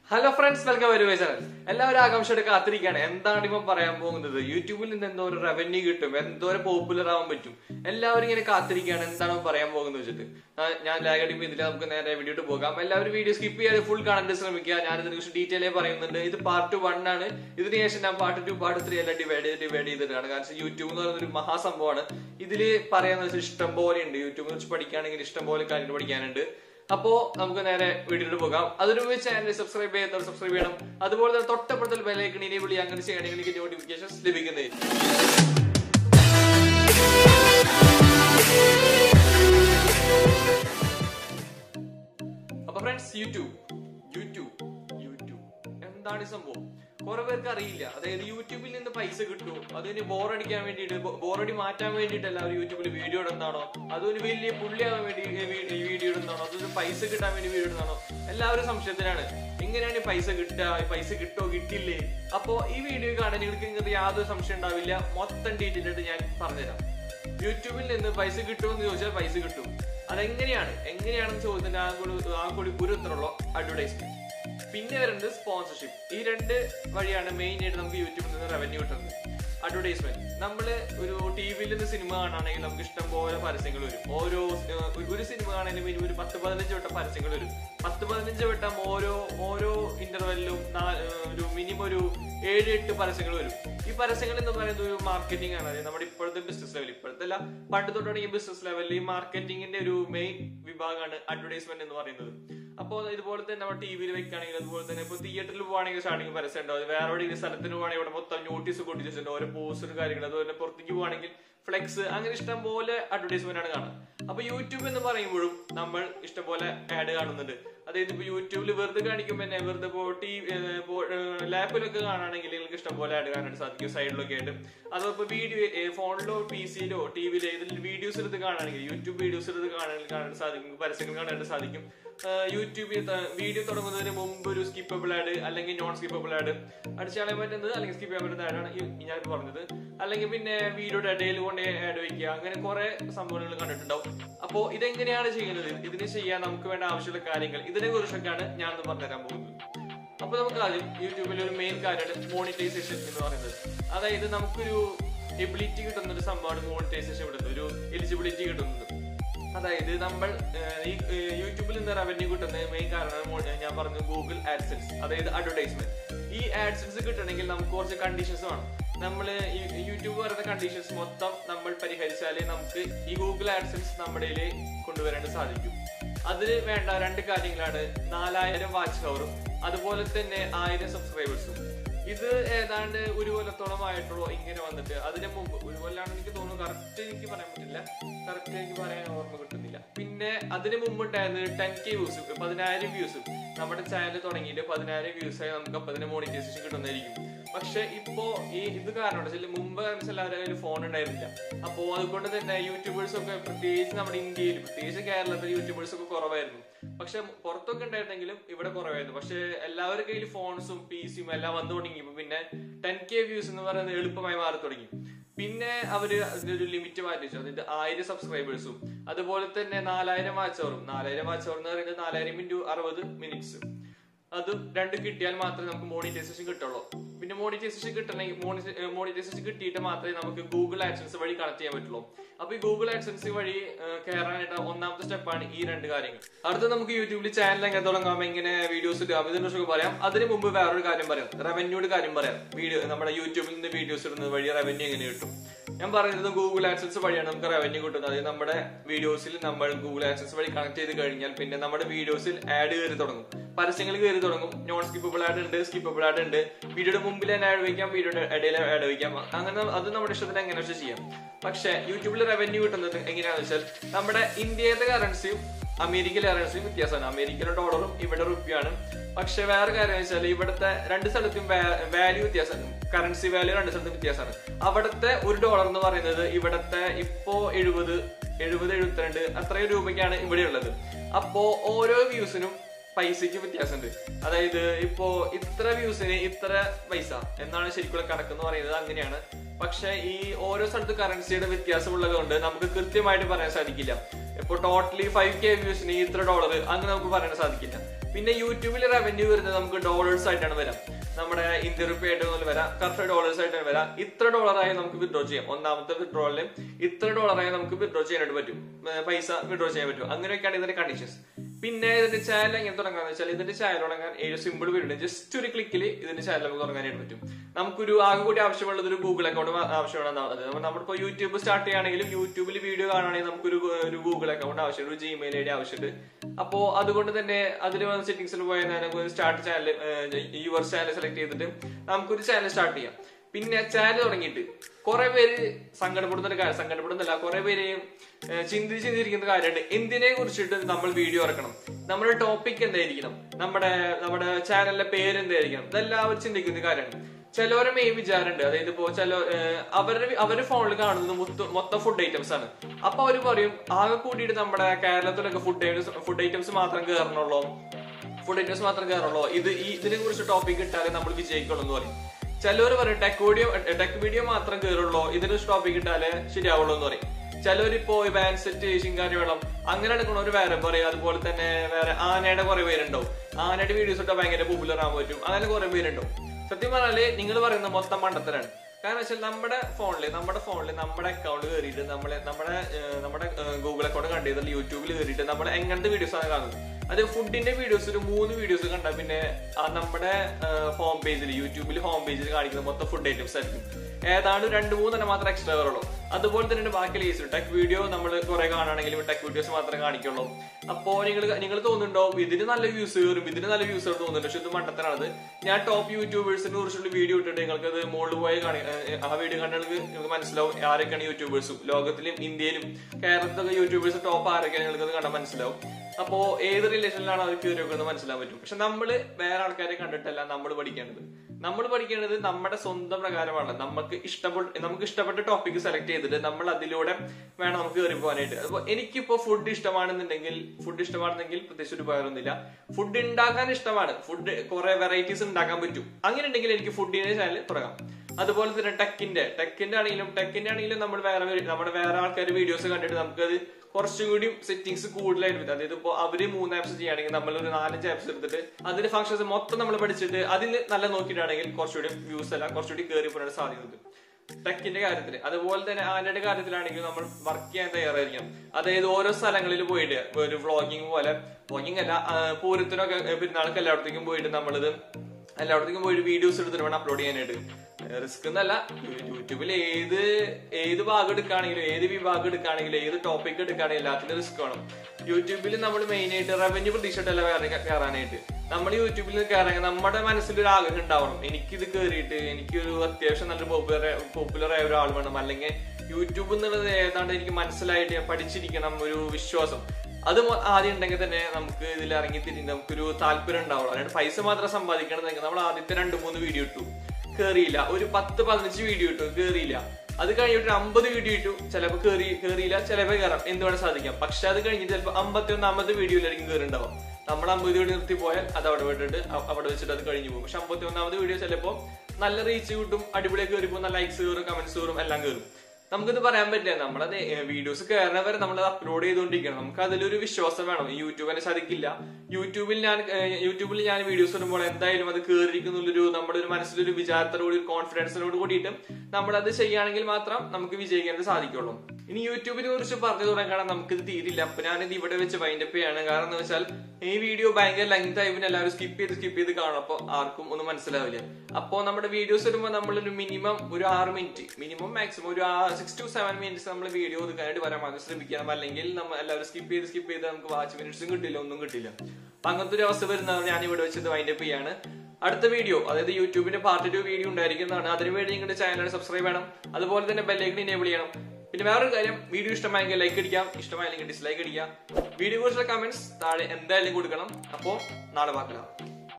hello friends welcome വരും channel എല്ലാവരും ആകാംക്ഷയോടെ കാത്തിരിക്കുകയാണ് എന്താണ് ഇപ്പം പറയാൻ പോകുന്നത് യൂട്യൂബിൽ നിന്ന് എന്തോ ഒരു റവന്യൂ കിട്ടും എന്തോരം പോപ്പുലർ ആവാൻ പറ്റും എല്ലാവരും ഇങ്ങനെ കാത്തിരിക്കുകയാണ് എന്താണ് ഇപ്പം പറയാൻ പോകുന്നത് വെച്ചിട്ട് ആ, ഞാൻ ലാഗടിപ്പ് ഇതിൽ നമുക്ക് നേരെ വീഡിയോട്ട് പോകാം എല്ലാവരും വീഡിയോ സ്കിപ്പ് ചെയ്യാതെ ഫുൾ കാണാൻ ശ്രമിക്കുക ഞാൻ ഇതിനെ കുറിച്ച് ഡീറ്റെയിൽ പറയുന്നുണ്ട് ഇത് പാർട്ട് വൺ ആണ് ഇതിന് ശേഷം ഞാൻ പാർട്ട് ടു പാർട്ട് ത്രീ എല്ലാം ഡിവൈഡ് ചെയ്ത് ഡിവൈഡ് ചെയ്തിട്ടാണ് കാരണം യൂട്യൂബ് എന്ന് പറയുന്ന ഒരു മഹാസംഭവമാണ് ഇതില് പറയാന്ന് വെച്ചാൽ ഇഷ്ടം പോലെ ഉണ്ട് യൂട്യൂബിനെ കുറിച്ച് പഠിക്കുകയാണെങ്കിൽ ഇഷ്ടം പോലെ കാര്യങ്ങൾ പഠിക്കാനുണ്ട് അപ്പോ നമുക്ക് നേരെ വീഡിയോയിൽ പോകാം അതിനു മുമ്പ് ചാനൽ സബ്സ്ക്രൈബ് ചെയ്യാത്തവർ സബ്സ്ക്രൈബ് ചെയ്യണം അതുപോലെ തന്നെ തൊട്ടപ്പുറത്തിൽ ബെലൈക്കൺ ഇനി വിളി അങ്ങനെ ചെയ്യണമെങ്കിൽ എനിക്ക് നോട്ടിഫിക്കേഷൻസ് ലഭിക്കുന്നതായിരിക്കും അപ്പൊ ഫ്രണ്ട്സ് യൂട്യൂബ് യൂട്യൂബ് യൂട്യൂബ് എന്താണ് ഈ സംഭവം കുറെ പേർക്ക് അറിയില്ല അതായത് യൂട്യൂബിൽ നിന്ന് പൈസ കിട്ടും അതിന് ബോറടിക്കാൻ വേണ്ടിയിട്ട് ബോറടി മാറ്റാൻ വേണ്ടിയിട്ട് എല്ലാവരും യൂട്യൂബിൽ വീഡിയോ ഇടുന്നതാണോ അതൊരു വലിയ പുള്ളിയാവാൻ വേണ്ടി വീഡിയോ ഇടുന്നതാണോ അതൊരു പൈസ കിട്ടാൻ വേണ്ടി വീഡിയോ ഇടുന്നതാണോ എല്ലാവരും സംശയത്തിലാണ് എങ്ങനെയാണ് ഈ പൈസ കിട്ടുക ഈ പൈസ കിട്ടോ കിട്ടില്ലേ അപ്പോ ഈ വീഡിയോ കാണാൻ നിങ്ങൾക്ക് ഇങ്ങനത്തെ യാതൊരു സംശയം ഉണ്ടാവില്ല മൊത്തം ഡീറ്റെയിൽ ആയിട്ട് ഞാൻ പറഞ്ഞുതരാം യൂട്യൂബിൽ നിന്ന് പൈസ കിട്ടുമെന്ന് ചോദിച്ചാൽ പൈസ കിട്ടും അതെങ്ങനെയാണ് എങ്ങനെയാണെന്ന് ചോദ്യത്തിന് ആ കൂടി ആ കൂടി ഒരു ഉത്തരമുള്ള അഡ്വർടൈസ്മെന്റ് പിന്നെ വരുന്നത് സ്പോൺസർഷിപ്പ് ഈ രണ്ട് വഴിയാണ് മെയിൻ ആയിട്ട് നമുക്ക് യൂട്യൂബിൽ നിന്ന് റവന്യൂ കിട്ടുന്നത് അഡ്വർടൈസ്മെന്റ് നമ്മള് ഒരു ടി വിയിൽ നിന്ന് സിനിമ കാണുകയാണെങ്കിൽ നമുക്ക് ഇഷ്ടം പോലെ പരസ്യങ്ങൾ വരും ഓരോ ഏഹ്, ഒരു- ഒരു സിനിമ കാണാനും മിനിമം ഒരു പത്ത് പതിനഞ്ച് വട്ടം പരസ്യങ്ങൾ വരും പത്ത് പതിനഞ്ച് വട്ടം ഓരോ ഓരോ ഇന്റർവെല്ലിലും ഒരു മിനിമം ഒരു ഏഴ് എട്ട് പരസ്യങ്ങൾ വരും ഈ പരസ്യങ്ങൾ എന്ന് പറയുന്നത് ഒരു മാർക്കറ്റിംഗ് ആണ് അതായത് നമ്മുടെ ഇപ്പോഴത്തെ ബിസിനസ് ലെവൽ ഇപ്പോഴത്തെ അല്ല പണ്ട് തൊട്ടാണ് ഈ ബിസിനസ് ലെവലിൽ ഈ മാർക്കറ്റിംഗിന്റെ ഒരു മെയിൻ വിഭാഗമാണ് അഡ്വർടൈസ്മെന്റ് എന്ന് പറയുന്നത് അപ്പോൾ ഇതുപോലെ തന്നെ നമ്മൾ ടി വിയിൽ വെക്കുകയാണെങ്കിൽ അതുപോലെ തന്നെ ഇപ്പോൾ തിയേറ്ററിൽ പോകുകയാണെങ്കിൽ സ്റ്റാർട്ടിങ് പരസ്യം ഉണ്ടാവും വേറെ എവിടെയെങ്കിലും സ്ഥലത്തിന് പോകുകയാണെങ്കിൽ ഇവിടെ മൊത്തം നോട്ടീസ് കൊണ്ടിട്ടുണ്ട് ഓരോ പോസ്റ്റർ കാര്യങ്ങൾ അതുപോലെ പുറത്തേക്ക് പോകുകയാണെങ്കിൽ ഫ്ലെക്സ് അങ്ങനെ ഇഷ്ടം പോലെ അഡ്വർടൈസ്മെന്റ് ആണ് കാണുക അപ്പൊ യൂട്യൂബ് എന്ന് പറയുമ്പോഴും നമ്മൾ ഇഷ്ടം പോലെ ആഡ് കാണുന്നുണ്ട് അതായത് ഇപ്പൊ യൂട്യൂബിൽ വെറുതെ കാണിക്കുമ്പോൾ തന്നെ വെറുതെ ഇപ്പോ ടി ലാപ്പിലൊക്കെ കാണുകയാണെങ്കിൽ നിങ്ങൾക്ക് ഇഷ്ടം പോലെ ആഡ് കാണാൻ സാധിക്കും സൈഡിലൊക്കെ ആയിട്ട് അതോ ഇപ്പൊ വീഡിയോ ഫോണിലോ പി സിയിലോ ടി വിയിലോ ഏതെങ്കിലും വീഡിയോസ് എടുത്ത് കാണുകയാണെങ്കിൽ യൂട്യൂബ് വീഡിയോസ് എടുത്ത് കാണാൻ കാണാൻ സാധിക്കും പരസ്യങ്ങൾ കാണാൻ സാധിക്കും യൂട്യൂബിൽ വീഡിയോ തുടങ്ങുന്നതിന് മുമ്പ് ഒരു സ്കിപ്പബിൾ ആഡ് അല്ലെങ്കിൽ നോൺ സ്കിപ്പബിൾ ആഡ് അടിച്ചു കളയാൻ പറ്റുന്നത് അല്ലെങ്കിൽ സ്കിപ്പ് ചെയ്യാൻ പറ്റുന്ന ആഡാണ് ഈ ഞാൻ പറഞ്ഞത് അല്ലെങ്കിൽ പിന്നെ വീഡിയോയുടെ ഇടയിൽ കൊണ്ട് ആഡ് വയ്ക്കുക അങ്ങനെ കുറെ സംഭവങ്ങൾ കണ്ടിട്ടുണ്ടാവും അപ്പോ ഇതെങ്ങനെയാണ് ചെയ്യുന്നത് ഇതിന് ചെയ്യാൻ നമുക്ക് വേണ്ട ആവശ്യമുള്ള കാര്യങ്ങൾ ഇതിനെ കുറിച്ചൊക്കെയാണ് ഞാൻ ഒന്ന് പറഞ്ഞുതരാൻ പോകുന്നത് അപ്പൊ നമുക്ക് ആദ്യം യൂട്യൂബിൽ ഒരു മെയിൻ കാര്യമാണ് മോണിറ്റൈസേഷൻ എന്ന് പറയുന്നത് അതായത് നമുക്കൊരു എബിലിറ്റി കിട്ടുന്ന ഒരു സംഭവമാണ് മോണിറ്റൈസേഷൻ കിട്ടുന്നത് ഒരു എലിജിബിലിറ്റി കിട്ടുന്നത് അതായത് നമ്മൾ ഏഹ്, ഈ ഏഹ്, യൂട്യൂബിൽ നിന്ന് റവന്യൂ കിട്ടുന്ന മെയിൻ കാരണം മോ- ഞാൻ പറഞ്ഞു ഗൂഗിൾ ആഡ്സെൻസ് അതായത് അഡ്വർടൈസ്മെന്റ് ഈ ആഡ്സെൻസ് കിട്ടണമെങ്കിൽ നമുക്ക് കുറച്ച് കണ്ടീഷൻസ് വേണം നമ്മൾ യൂട്യൂബ് പറയുന്ന കണ്ടീഷൻസ് മൊത്തം നമ്മൾ പരിഹരിച്ചാലേ നമുക്ക് ഈ ഗൂഗിൾ ആഡ്സെൻസ് നമ്മുടെ കയ്യില് കൊണ്ടുവരാൻ സാധിക്കും അതിന് വേണ്ട രണ്ട് കാര്യങ്ങളാണ് നാലായിരം വാച്ച് ഹവറും അതുപോലെ തന്നെ ആയിരം സബ്സ്ക്രൈബേഴ്സും ഇത് ഏതാണ്ട് ഒരു കൊല്ലത്തോളം ആയിട്ടുള്ളൂ ഇങ്ങനെ വന്നിട്ട് അതിന് മുമ്പ് ഒരു കൊല്ലാണെന്ന് എനിക്ക് തോന്നുന്നു കറക്റ്റ് എനിക്ക് പറയാൻ പറ്റില്ല കറക്റ്റ് എനിക്ക് പറയാൻ ഓർമ്മ കിട്ടുന്നില്ല പിന്നെ അതിന് മുമ്പ് ഉണ്ടായിരുന്നത് ടെൻ കെ വ്യൂസ് പതിനായിരം വ്യൂസ് നമ്മുടെ ചാനൽ തുടങ്ങിയിട്ട് പതിനായിരം വ്യൂസ് ആയി നമുക്ക് അപ്പൊ അതിന് മോണിറ്റൈസേഷൻ കിട്ടുന്നതായിരിക്കും പക്ഷെ ഇപ്പോ ഈ ഇത് കാരണം വെച്ചാൽ മുമ്പ് എല്ലാവരുടെ കയ്യിൽ ഫോൺ ഉണ്ടായിരുന്നില്ല അപ്പോ അതുകൊണ്ട് തന്നെ യൂട്യൂബേഴ്സ് ഒക്കെ പ്രത്യേകിച്ച് നമ്മുടെ ഇന്ത്യയിൽ പ്രത്യേകിച്ച് കേരളത്തിൽ യൂട്യൂബേഴ്സ് ഒക്കെ കുറവായിരുന്നു പക്ഷെ പുറത്തൊക്കെ ഉണ്ടായിരുന്നെങ്കിലും ഇവിടെ കുറവായിരുന്നു പക്ഷെ എല്ലാവരുടെ കയ്യിൽ ഫോൺസും പി സിയും എല്ലാം വന്നു തുടങ്ങിയപ്പോ പിന്നെ ടെൻ കെ വ്യൂസ് എന്ന് പറയുന്നത് എളുപ്പമായി മാറി തുടങ്ങി പിന്നെ അവര് അതിനൊരു ലിമിറ്റ് മാറ്റി വെച്ചു അതിന്റെ ആയിരം സബ്സ്ക്രൈബേഴ്സും അതുപോലെ തന്നെ നാലായിരം വാച്ച് അവറും നാലായിരം വാച്ച് അവർ എന്ന് പറയുന്നത് നാലായിരം ഇൻറ്റു അറുപത് മിനിറ്റ്സ് അതും രണ്ട് കിട്ടിയാൽ മാത്രമേ നമുക്ക് മോണിറ്റൈസേഷൻ കിട്ടുള്ളൂ പിന്നെ മോണിറ്റൈസേഷൻ കിട്ടണമെങ്കിൽ മോണിറ്റൈസേഷൻ കിട്ടിയിട്ട് മാത്രമേ നമുക്ക് ഗൂഗിൾ ആഡ്സൻസ് വഴി കണക്ട് ചെയ്യാൻ പറ്റുള്ളൂ അപ്പൊ ഈ ഗൂഗിൾ ആഡ്സൻസ് വഴി ഏഹ്, കയറാനായിട്ട് ഒന്നാമത്തെ സ്റ്റെപ്പാണ് ഈ രണ്ട് കാര്യങ്ങൾ അടുത്ത നമുക്ക് യൂട്യൂബിൽ ചാനൽ എങ്ങനെ തുടങ്ങാം എങ്ങനെ വീഡിയോസ് ഇടാം ഇതിനെ കുറിച്ചൊക്കെ പറയാം അതിന് മുമ്പ് വേറൊരു കാര്യം പറയാം റവന്യൂയുടെ കാര്യം പറയാം വീഡിയോ നമ്മുടെ യൂട്യൂബിൽ നിന്ന് വീഡിയോസ് ഇടുന്നത് വഴി റവന്യൂ എങ്ങനെ കിട്ടും ഞാൻ പറയുന്നത് ഗൂഗിൾ ആഡ്സൻസ് വഴിയാണ് നമുക്ക് റവന്യൂ കിട്ടുന്നത് അതായത് നമ്മുടെ വീഡിയോസിൽ നമ്മൾ ഗൂഗിൾ ആഡ്സൻസ് വഴി കണക്ട് ചെയ്ത് കഴിഞ്ഞാൽ പിന്നെ നമ്മുടെ വീഡിയോസിൽ ആഡ് കയറി തുടങ്ങും പരസ്യങ്ങൾ കയറി തുടങ്ങും നോൺ സ്കിപ്പബിൾ ആഡ് ഉണ്ട് സ്കിപ്പബിൾ ആഡ് ഉണ്ട് വീഡിയോയുടെ മുമ്പിൽ തന്നെ ആഡ് വയ്ക്കാം വീഡിയോയുടെ ഇടയിൽ ആഡ് വയ്ക്കാം അങ്ങനെ അത് നമ്മുടെ ഇഷ്ടത്തിന് എങ്ങനെ വെച്ചാൽ ചെയ്യാം പക്ഷെ യൂട്യൂബിൽ റവന്യൂ കിട്ടുന്നത് എങ്ങനെയാണെന്ന് വെച്ചാൽ നമ്മുടെ ഇന്ത്യയിലെ കറൻസിയും അമേരിക്കയിലെ കറൻസിയും വ്യത്യാസമാണ് അമേരിക്കയിലെ ഡോളറും ഇവിടെ റുപ്യാണ് പക്ഷെ വേറെ കാര്യം വെച്ചാൽ ഇവിടുത്തെ രണ്ട് സ്ഥലത്തും വാല്യൂ വ്യത്യാസമാണ് കറൻസി വാല്യൂ രണ്ട് സ്ഥലത്തും വ്യത്യാസമാണ് അവിടുത്തെ ഒരു ഡോളർ എന്ന് പറയുന്നത് ഇവിടത്തെ ഇപ്പോ എഴുപത് എഴുപത് എഴുപത്തിരണ്ട് അത്രയും രൂപയ്ക്കാണ് ഇവിടെ ഉള്ളത് അപ്പോ ഓരോ വ്യൂസിനും പൈസയ്ക്ക് വ്യത്യാസമുണ്ട് അതായത് ഇപ്പോ ഇത്ര വ്യൂസിന് ഇത്ര പൈസ എന്നാണ് ശരിക്കുള്ള കണക്ക് എന്ന് പറയുന്നത് അങ്ങനെയാണ് പക്ഷെ ഈ ഓരോ സ്ഥലത്ത് കറൻസിയുടെ വ്യത്യാസമുള്ളത് കൊണ്ട് നമുക്ക് കൃത്യമായിട്ട് പറയാൻ സാധിക്കില്ല ഇപ്പൊ ടോട്ടലി ഫൈവ് കെ വ്യൂസിന് ഇത്ര ഡോളർ അങ്ങനെ നമുക്ക് പറയാൻ സാധിക്കില്ല പിന്നെ യൂട്യൂബിൽ റവന്യൂ വരുന്നത് നമുക്ക് ഡോളേഴ്സ് ആയിട്ടാണ് വരാം നമ്മുടെ ഇന്ത്യൻ റുപ്പി ആയിട്ട് പോലെ വരാം കറക്റ്റ് ഡോളേഴ്സ് ആയിട്ടാണ് വരാം ഇത്ര ഡോളറായി നമുക്ക് വിഡ്രോ ചെയ്യാം ഒന്നാമത്തെ വിഡ്രോളിൽ ഇത്ര ഡോളറായി നമുക്ക് വിഡ്രോ ചെയ്യാനായിട്ട് പറ്റും ഏർ പൈസ വിഡ്രോ ചെയ്യാൻ പറ്റും അങ്ങനെയൊക്കെയാണ് ഇതിന്റെ കണ്ടീഷൻസ് പിന്നെ ഇതിന്റെ ചാനൽ എങ്ങനെ തുടങ്ങാന്ന് വെച്ചാൽ ഇതിന്റെ ചാനൽ തുടങ്ങാൻ ഏഴ് സിമ്പിൾ വരുന്നുണ്ട് ജസ്റ്റ് ഒരു ക്ലിക്കിൽ ഇതിന്റെ ചാനൽ നമുക്ക് തുടങ്ങാനായിട്ട് പറ്റും നമുക്കൊരു ആകെ കൂടി ആവശ്യമുള്ളത് ഒരു ഗൂഗിൾ അക്കൗണ്ട് ആവശ്യമാണ് അത് നമ്മളിപ്പോ യൂട്യൂബ് സ്റ്റാർട്ട് ചെയ്യുകയാണെങ്കിലും യൂട്യൂബിൽ വീഡിയോ കാണുകയാണെങ്കിൽ നമുക്കൊരു ഒരു ഗൂഗിൾ അക്കൗണ്ട് ആവശ്യമുണ്ട് ഒരു ജിമെയിൽ ഐ ഡി ആവശ്യമുണ്ട് അപ്പോ അതുകൊണ്ട് തന്നെ അതിൽ വന്ന് സെറ്റിംഗ്സിൽ പോയാൽ നമുക്ക് start channel your channel select ചെയ്തിട്ട് നമുക്കൊരു ചാനൽ സ്റ്റാർട്ട് ചെയ്യാം പിന്നെ ചാനൽ തുടങ്ങിയിട്ട് കുറെ പേര് സങ്കടപ്പെടുന്ന ഒരു കാര്യം സങ്കടപ്പെടുന്നില്ല കുറെ പേര് ഏഹ്, ചിന്തിച്ച് ചിന്തിരിക്കുന്ന കാര്യമുണ്ട് എന്തിനെ കുറിച്ചിട്ട് നമ്മൾ വീഡിയോ ഇറക്കണം നമ്മുടെ ടോപ്പിക് എന്തായിരിക്കണം നമ്മുടെ നമ്മുടെ ചാനലിന്റെ പേര് എന്തായിരിക്കണം ഇതെല്ലാവരും ചിന്തിക്കുന്ന കാര്യമാണ് ചിലവരെ മെയിൻ വിചാരമുണ്ട് അതായത് ഇപ്പോ ചില ഏഹ്, അവരുടെ അവരുടെ ഫോണിൽ കാണുന്നത് മൊത്തം- മൊത്തം ഫുഡ് ഐറ്റംസ് ആണ് അപ്പൊ അവര് പറയും ആകെ കൂടിയിട്ട് നമ്മുടെ കേരളത്തിലൊക്കെ ഫുഡ് ഫുഡ് ഐറ്റംസ് മാത്രം കയറണുള്ളൂ ഫുഡ് ഐറ്റംസ് മാത്രം കയറുള്ളൂ ഇത് ഈ ഇതിനെ കുറിച്ച് ടോപ്പിക് ഇട്ടാലേ നമ്മൾ വിജയിക്കുള്ളൂ എന്ന് പറയും ചിലവർ പറയും ടെക് വീഡിയോ ടെക് വീഡിയോ മാത്രം കയറുള്ളൂ ഇതിന് ടോപ്പിക് ഇട്ടാലേ ശരിയാവുള്ളൂ എന്ന് പറയും ചിലവരിപ്പോ വാൻസെറ്റ് ശിങ്കാരി വെള്ളം അങ്ങനെ എടുക്കണവർ വേറെ പറയും അതുപോലെ തന്നെ വേറെ ആനയുടെ കുറെ പേരുണ്ടാവും ആനയുടെ വീഡിയോസ് ഇട്ടാൽ ഭയങ്കര പോപ്പുലർ ആകാൻ പറ്റും അങ്ങനെ കുറെ പേരുണ്ടാവും സത്യം പറഞ്ഞാല് നിങ്ങൾ പറയുന്ന മൊത്തം മണ്ടത്തരാണ് കാരണം വെച്ചാൽ നമ്മുടെ ഫോണിൽ നമ്മുടെ ഫോണിൽ നമ്മുടെ അക്കൗണ്ട് കയറിയിട്ട് നമ്മളെ നമ്മുടെ ഏഹ്, നമ്മുടെ ഗൂഗിൾ അക്കൗണ്ട് കണ്ടു ചെയ്താൽ യൂട്യൂബിൽ കയറിയിട്ട് നമ്മൾ എങ്ങനത്തെ വീഡിയോസ് ആണ് കാണുന്നത് അത് ഫുഡിന്റെ വീഡിയോസ് ഒരു മൂന്ന് വീഡിയോസ് കണ്ടാൽ പിന്നെ ആ നമ്മുടെ ഹോം പേജിൽ യൂട്യൂബിൽ ഹോം പേജിൽ കാണിക്കുന്ന മൊത്തം ഫുഡ് ഐറ്റംസ് ആയിരിക്കും ഏതാണ്ട് രണ്ട് മൂന്നെണ്ണം മാത്രം എക്സ്ട്രാ വരുള്ളൂ അതുപോലെ തന്നെ ബാക്കി ലേസ് ടെക് വീഡിയോ നമ്മൾ കുറെ കാണുകയാണെങ്കിലും ടെക് വീഡിയോസ് മാത്രമേ കാണിക്കുള്ളൂ അപ്പോ നിങ്ങൾ നിങ്ങൾ തോന്നുന്നുണ്ടോ ഇതിന് നല്ല വ്യൂസ് കയറും ഇതിന് നല്ല വ്യൂസ് തോന്നുന്നുണ്ട് പക്ഷെ ഇത് മണ്ടത്തരാണത് ഞാൻ ടോപ്പ് യൂട്യൂബേഴ്സിനെ കുറിച്ചുള്ള വീഡിയോ ഇട്ടിട്ട് നിങ്ങൾക്ക് അത് മുകളിൽ പോയി കാണി ഏഹ് ആ വീഡിയോ കണ്ടാൽ നിങ്ങൾക്ക് മനസ്സിലാവും ആരൊക്കെയാണ് യൂട്യൂബേഴ്സും ലോകത്തിലും ഇന്ത്യയിലും കേരളത്തിലൊക്കെ യൂട്യൂബേഴ്സ് ടോപ്പ് ആരൊക്കെയാണ് നിങ്ങൾക്ക് അത് കണ്ടാൽ മനസ്സിലാവും അപ്പോ ഏത് റിലേഷനിലാണ് അവർ കയറി വെക്കുന്നത് മനസ്സിലാൻ പറ്റും പക്ഷെ നമ്മൾ വേറെ ആൾക്കാരെ കണ്ടിട്ടല്ല നമ്മൾ പഠിക്കേണ്ടത് നമ്മൾ പഠിക്കേണ്ടത് നമ്മുടെ സ്വന്തം പ്രകാരമാണ് നമുക്ക് ഇഷ്ടപ്പെട്ട നമുക്ക് ഇഷ്ടപ്പെട്ട ടോപ്പിക് സെലക്ട് ചെയ്തിട്ട് നമ്മൾ അതിലൂടെ വേണം നമുക്ക് കയറി പോകാനായിട്ട് അപ്പോൾ എനിക്കിപ്പോ ഫുഡ് ഇഷ്ടമാണെന്നുണ്ടെങ്കിൽ ഫുഡ് ഇഷ്ടമാണെന്നെങ്കിൽ പ്രത്യേകിച്ച് ഒരു ഉപകാരമൊന്നുമില്ല ഫുഡ് ഉണ്ടാക്കാൻ ഇഷ്ടമാണ് ഫുഡ് കുറെ വെറൈറ്റീസ് ഉണ്ടാക്കാൻ പറ്റും അങ്ങനെ ഉണ്ടെങ്കിൽ എനിക്ക് ഫുഡിന്റെ ചാനൽ തുടങ്ങാം അതുപോലെ തന്നെ ടെക്കിന്റെ ടെക്കിന്റെ ആണെങ്കിലും ടെക്കിന്റെ ആണെങ്കിലും നമ്മൾ വേറെ വേ- നമ്മുടെ വേറെ ആൾക്കാർ വീഡിയോസ് കണ്ടിട്ട് നമുക്കത് കുറച്ചും കൂടി സെറ്റിംഗ്സ് കൂടുതലായിട്ട് വരും അതായത് ഇപ്പോൾ അവര് മൂന്ന് ആപ്സ് ചെയ്യുകയാണെങ്കിൽ നമ്മൾ ഒരു നാലഞ്ച് ആപ്സ് എടുത്തിട്ട് അതിന്റെ ഫംഗ്ഷൻസ് മൊത്തം നമ്മൾ പഠിച്ചിട്ട് അതിൽ നല്ല നോക്കിയിട്ടാണെങ്കിൽ കുറച്ചുകൂടി വ്യൂസ് എല്ലാം കുറച്ചുകൂടി കയറി പോകാൻ സാധ്യതയുണ്ട് ടെക്കിന്റെ കാര്യത്തിൽ അതുപോലെ തന്നെ ആനയുടെ കാര്യത്തിലാണെങ്കിൽ നമ്മൾ വർക്ക് ചെയ്യാൻ തയ്യാറായിരിക്കണം അതായത് ഓരോ സ്ഥലങ്ങളിൽ പോയിട്ട് ഒരു വ്ളോഗിങ് പോലെ വ്ളോഗിങ് അല്ല ആ, പൂരത്തിനൊക്കെ ഏ, പെരുന്നാൾക്ക് എല്ലായിടത്തേക്കും പോയിട്ട് നമ്മളിത് എല്ലായിടത്തേക്കും പോയിട്ട് വീഡിയോസ് എടുത്തിട്ട് വേണം അപ്ലോഡ് ചെയ്യാനായിട്ട് റിസ്ക് എന്നല്ല യൂട്യൂബിൽ ഏത് ഏത് ഭാഗം എടുക്കുകയാണെങ്കിലും ഏത് വിഭാഗം എടുക്കുകയാണെങ്കിലും ഏത് ടോപ്പിക് എടുക്കുകയാണെങ്കിലും എല്ലാത്തിനും റിസ്ക് വേണം യൂട്യൂബിൽ നമ്മൾ മെയിൻ ആയിട്ട് റവന്യൂ പ്രതീക്ഷിച്ചിട്ടല്ല വേറെ കയറാനായിട്ട് നമ്മൾ യൂട്യൂബിൽ കയറാൻ നമ്മുടെ മനസ്സിൽ ഒരു ആഗ്രഹം ഉണ്ടാവണം എനിക്കിത് കയറിയിട്ട് എനിക്കൊരു അത്യാവശ്യം നല്ല പോപ്പുലർ പോപ്പുലർ ആയ ഒരാൾ വേണം അല്ലെങ്കിൽ യൂട്യൂബ് എന്നുള്ളത് ഏതാണ്ട് എനിക്ക് മനസ്സിലായിട്ട് ഞാൻ പഠിച്ചിരിക്കണം ഒരു വിശ്വാസം അത് മൊ- ആദ്യം ഉണ്ടെങ്കിൽ തന്നെ നമുക്ക് ഇതിൽ ഇറങ്ങി തിരിഞ്ഞ് നമുക്കൊരു താല്പര്യം ഉണ്ടാവുള്ളൂ അല്ലാണ്ട് പൈസ മാത്രം സമ്പാദിക്കണമെന്നെങ്കിൽ നമ്മൾ ആദ്യത്തെ രണ്ട് മൂന്ന് വീഡിയോ ഇട്ടു കേറിയില്ല ഒരു പത്ത് പതിനഞ്ച് വീഡിയോ ഇട്ടു കേറിയില്ല അത് കഴിഞ്ഞിട്ട് ഒരു അമ്പത് വീഡിയോ ഇട്ടു ചിലപ്പോൾ കേറി കേറിയില്ല ചിലപ്പോൾ കയറാം എന്തുവേണം സാധിക്കാം പക്ഷെ അത് കഴിഞ്ഞിട്ട് ചിലപ്പോൾ അമ്പത്തി ഒന്നാമത് വീഡിയോയിലായിരിക്കും കയറിണ്ടാവും നമ്മൾ അമ്പത് വീഡിയോ നിർത്തി പോയാൽ അത് അവിടെ വിട്ടിട്ട് അ- അവിടെ വെച്ചിട്ട് അത് കഴിഞ്ഞു പോകും പക്ഷെ അമ്പത്തി ഒന്നാമത് വീഡിയോ ചിലപ്പോൾ നല്ല റീച്ച് കിട്ടും അടിപൊളിയായി കയറി പോകും നല്ല ലൈക്സ് കയറും കമന്റ്സ് കയറും എല്ലാം കയറും നമുക്കിത് പറയാൻ പറ്റില്ല നമ്മളത് വീഡിയോസ് കയറണ വരെ നമ്മൾ അപ്ലോഡ് ചെയ്തുകൊണ്ടിരിക്കണം നമുക്ക് അതിലൊരു വിശ്വാസം വേണം യൂട്യൂബിനെ സാധിക്കില്ല യൂട്യൂബിൽ ഞാൻ ഏഹ്, യൂട്യൂബിൽ ഞാൻ വീഡിയോസ് ഇടുമ്പോൾ എന്തായാലും അത് കയറിയിരിക്കുന്നുള്ളൊരു നമ്മുടെ ഒരു മനസ്സിലൊരു വിചാരത്തോടുകൂടി ഒരു കോൺഫിഡൻസിനോട് കൂടിയിട്ട് നമ്മളത് ചെയ്യുകയാണെങ്കിൽ മാത്രം നമുക്ക് വിജയിക്കാനായിട്ട് സാധിക്കുള്ളൂ ഇനി യൂട്യൂബിനെ കുറിച്ച് പറഞ്ഞു തുടങ്ങണം നമുക്കിത് തീരില്ല അപ്പൊ ഞാനിത് ഇവിടെ വെച്ച് വൈൻഡപ്പ് ചെയ്യാണ് കാരണം എന്ന് വെച്ചാൽ ഈ വീഡിയോ ഭയങ്കര ലെങ്ത് ആയി പിന്നെ എല്ലാവരും സ്കിപ്പ് ചെയ്ത് സ്കിപ്പ് ചെയ്ത് കാണും അപ്പൊ ആർക്കും ഒന്നും മനസ്സിലാവില്ല അപ്പോ നമ്മുടെ വീഡിയോസ് വരുമ്പോൾ നമ്മളൊരു മിനിമം ഒരു ആറ് മിനിറ്റ് മിനിമം മാക്സിമം ഒരു സിക്സ് ടു സെവൻ മിനിറ്റ്സ് നമ്മൾ വീഡിയോ ഒതുക്കാനായിട്ട് പരമാവധി ശ്രമിക്കണം അല്ലെങ്കിൽ നമ്മൾ എല്ലാവരും സ്കിപ്പ് ചെയ്ത് സ്കിപ്പ് ചെയ്ത് നമുക്ക് വാച്ച് മിനിറ്റ്സും കിട്ടില്ല ഒന്നും കിട്ടില്ല അപ്പൊ അങ്ങനത്തെ ഒരു അവസ്ഥ വരുന്നതാണ് ഞാൻ ഇവിടെ വെച്ചത് വൈൻഡപ്പ് ചെയ്യാണ് അടുത്ത വീഡിയോ അതായത് യൂട്യൂബിന്റെ പാർട്ട് ടു വീഡിയോ ഉണ്ടായിരിക്കുന്നതാണ് അതിനുവേണ്ടി നിങ്ങളുടെ ചാനൽ സബ്സ്ക്രൈബ് ചെയ്യണം അതുപോലെ തന്നെ ബെല്ലൈക്കൺ എനേബിൾ ചെയ്യണം പിന്നെ വേറൊരു കാര്യം വീഡിയോ ഇഷ്ടമായെങ്കിൽ ലൈക്ക് അടിക്കാം ഇഷ്ടമായില്ലെങ്കിൽ ഡിസ്ലൈക്ക് അടിക്കാം വീഡിയോ കുറിച്ചുള്ള കമന്റ്സ് താഴെ എന്തായാലും കൊടുക്കണം അപ്പോൾ നാളെ പാക്കണം